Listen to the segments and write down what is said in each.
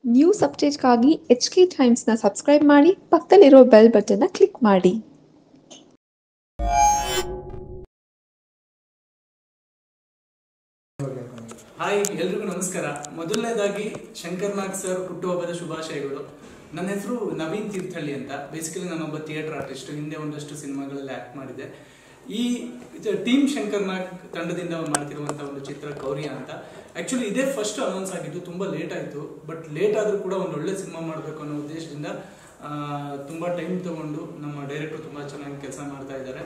news ಅಪ್ಡೇಟ್ಗಾಗಿ H K ಟೈಮ್ಸ್ನ subscribe ಮಾಡಿ ಪಕ್ಕದಲ್ಲಿರೋ ಬೆಲ್ ಬಟನ್ನ ಕ್ಲಿಕ್ ಮಾಡಿ ಹಾಯ್ ಎಲ್ರಿಗೂ ನಮಸ್ಕಾರ ಮೊದಲನೇದಾಗಿ ಶಂಕರ್ ನಾಗ್ ಸರ್ ಹುಟ್ಟುಹಬ್ಬದ ಶುಭಾಶಯಗಳು ನನ್ನ ಹೆಸರು ನವೀನ್ ತೀರ್ಥಹಳ್ಳಿ ಅಂತ ಬೇಸಿಕಲಿ ನಾನೊಬ್ಬ ಥಿಯೇಟರ್ ಆರ್ಟಿಸ್ಟ್ ಹಿಂದೆ ಒಂದಷ್ಟು ಸಿನಿಮಾಗಳಲ್ಲಿ ಆಕ್ಟ್ ಮಾಡಿದೆ ಈ ಟೀಮ್ ಶಂಕರ್ ನಾಗ್ ತಂಡದಿಂದ ಮಾಡ್ತಿರುವಂತ ಒಂದು ಚಿತ್ರ ಕೌರಿಯ ಅಂತ ಆಕ್ಚುಲಿ ಇದೇ ಫಸ್ಟ್ ಅನೌನ್ಸ್ ಆಗಿದ್ದು ತುಂಬಾ ಲೇಟ್ ಆಯ್ತು ಬಟ್ ಲೇಟ್ ಆದ್ರೂ ಕೂಡ ಒಂದು ಒಳ್ಳೆ ಸಿನಿಮಾ ಮಾಡಬೇಕು ಅನ್ನೋ ಉದ್ದೇಶದಿಂದ ಆ, ತುಂಬಾ ಟೈಮ್ ತಗೊಂಡು ನಮ್ಮ ಡೈರೆಕ್ಟರ್ ತುಂಬಾ ಚೆನ್ನಾಗಿ ಕೆಲಸ ಮಾಡ್ತಾ ಇದ್ದಾರೆ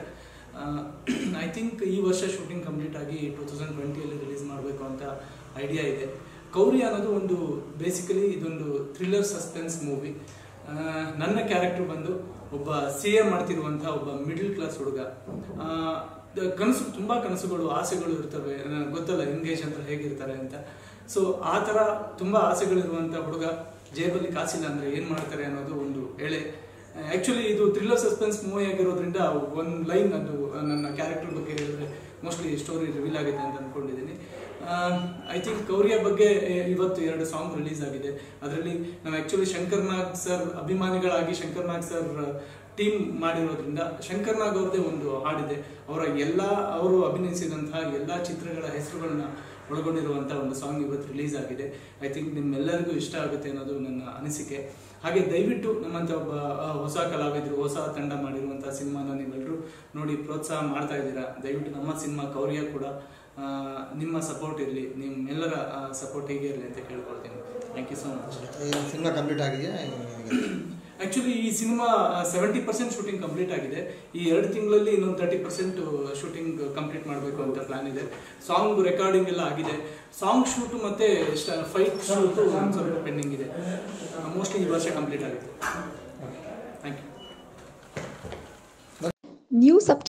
ಐ ಥಿಂಕ್ ಈ ವರ್ಷ ಶೂಟಿಂಗ್ ಕಂಪ್ಲೀಟ್ ಆಗಿ ಟೂ ತೌಸಂಡ್ ಟ್ವೆಂಟಿಯಲ್ಲಿ ರಿಲೀಸ್ ಮಾಡಬೇಕು ಅಂತ ಐಡಿಯಾ ಇದೆ ಕೌರಿ ಅನ್ನೋದು ಒಂದು ಬೇಸಿಕಲಿ ಇದೊಂದು ಥ್ರಿಲ್ಲರ್ ಸಸ್ಪೆನ್ಸ್ ಮೂವಿ ನನ್ನ ಕ್ಯಾರೆಕ್ಟರ್ ಬಂದು ಒಬ್ಬ ಸಿ ಎ ಮಾಡ್ತಿರುವಂಥ ಒಬ್ಬ ಮಿಡಲ್ ಕ್ಲಾಸ್ ಹುಡುಗ ಆ, ದ- ಕನಸು ತುಂಬಾ ಕನಸುಗಳು ಆಸೆಗಳು ಇರ್ತವೆ ನನಗೆ ಗೊತ್ತಲ್ಲ ಎಂಗೇಜ್ ಅಂತ ಹೇಗಿರ್ತಾರೆ ಅಂತ ಸೊ ಆ ಥರ ತುಂಬಾ ಆಸೆಗಳಿರುವಂಥ ಹುಡುಗ ಜೇಬಲ್ಲಿ ಕಾಸಿಲ್ಲ ಅಂದ್ರೆ ಏನ್ ಮಾಡ್ತಾರೆ ಅನ್ನೋದು ಒಂದು ಎಳೆ ಆಕ್ಚುಲಿ ಇದು ಥ್ರಿಲ್ಲರ್ ಸಸ್ಪೆನ್ಸ್ ಮೂವಿ ಆಗಿರೋದ್ರಿಂದ ಒಂದು ಲೈನ್ ಅದು ನನ್ನ ಕ್ಯಾರೆಕ್ಟರ್ ಬಗ್ಗೆ ಹೇಳಿದ್ರೆ ಮೋಸ್ಟ್ಲಿ ಸ್ಟೋರಿ ರಿವೀಲ್ ಆಗಿದೆ ಅಂತ ಅನ್ಕೊಂಡಿದ್ದೀನಿ ಐ ಥಿಂಕ್ ಕೌರಿಯ ಬಗ್ಗೆ ಎ- ಇವತ್ತು ಎರಡು ಸಾಂಗ್ ರಿಲೀಸ್ ಆಗಿದೆ ಅದರಲ್ಲಿ ನಾವು ಆಕ್ಚುಲಿ ಶಂಕರ್ ನಾಗ್ ಸರ್ ಅಭಿಮಾನಿಗಳಾಗಿ ಶಂಕರ್ ನಾಗ್ ಸರ್ ಟೀಮ್ ಮಾಡಿರೋದ್ರಿಂದ ಶಂಕರ್ ನಾಗ್ ಅವ್ರದ್ದೇ ಒಂದು ಹಾಡಿದೆ ಅವರ ಎಲ್ಲ ಅವರು ಅಭಿನಯಿಸಿದಂತಹ ಎಲ್ಲ ಚಿತ್ರಗಳ ಹೆಸರುಗಳನ್ನ ಒಳಗೊಂಡಿರುವಂತಹ ಒಂದು ಸಾಂಗ್ ಇವತ್ತು ರಿಲೀಸ್ ಆಗಿದೆ ಐ ಥಿಂಕ್ ನಿಮ್ಮೆಲ್ಲರಿಗೂ ಇಷ್ಟ ಆಗುತ್ತೆ ಅನ್ನೋದು ನನ್ನ ಅನಿಸಿಕೆ ಹಾಗೆ ದಯವಿಟ್ಟು ನಮ್ಮಂತ ಒಬ್ಬ ಆ, ಹೊಸ ಕಲಾವಿದರು ಹೊಸ ತಂಡ ಮಾಡಿರುವಂತಹ ಸಿನಿಮಾನ ನೀವೆಲ್ಲರೂ ನೋಡಿ ಪ್ರೋತ್ಸಾಹ ಮಾಡ್ತಾ ಇದ್ದೀರಾ ದಯವಿಟ್ಟು ನಮ್ಮ ಸಿನಿಮಾ ಕೌರಿಯ ಕೂಡ ಆ, ನಿಮ್ಮ ಸಪೋರ್ಟ್ ಇರಲಿ ನಿಮ್ಮೆಲ್ಲರ ಸಪೋರ್ಟ್ ಹೀಗೆ ಇರಲಿ ಅಂತ ಕೇಳ್ಕೊಳ್ತೀನಿ ಥ್ಯಾಂಕ್ ಯು ಸೋ ಮಚ್ ಈ ಸಿನಿಮಾ ಕಂಪ್ಲೀಟ್ ಆಗಿದೆಯಾ ಆಕ್ಚುಲಿ ಈ cinema seventy percent shooting complete ಆಗಿದೆ ಈ ಎರಡು ತಿಂಗಳಲ್ಲಿ ಇನ್ನೊಂದು ತರ್ಟಿ ಪರ್ಸೆಂಟ್ ಶೂಟಿಂಗ್ ಕಂಪ್ಲೀಟ್ ಮಾಡಬೇಕು ಅಂತ ಪ್ಲಾನ್ ಇದೆ ಸಾಂಗ್ ರೆಕಾರ್ಡಿಂಗ್ ಎಲ್ಲ ಆಗಿದೆ ಸಾಂಗ್ ಶೂಟ್ ಮತ್ತೆ ಫೈಟ್ ಶೂಟ್ ಸ್ವಲ್ಪ ಪೆಂಡಿಂಗ್ ಇದೆ ಮೋಸ್ಟ್ಲಿ ಈ ವರ್ಷ ಕಂಪ್ಲೀಟ್ ಆಗುತ್ತೆ ಥ್ಯಾಂಕ್ ಯು ನ್ಯೂಸ್ ಅಪ್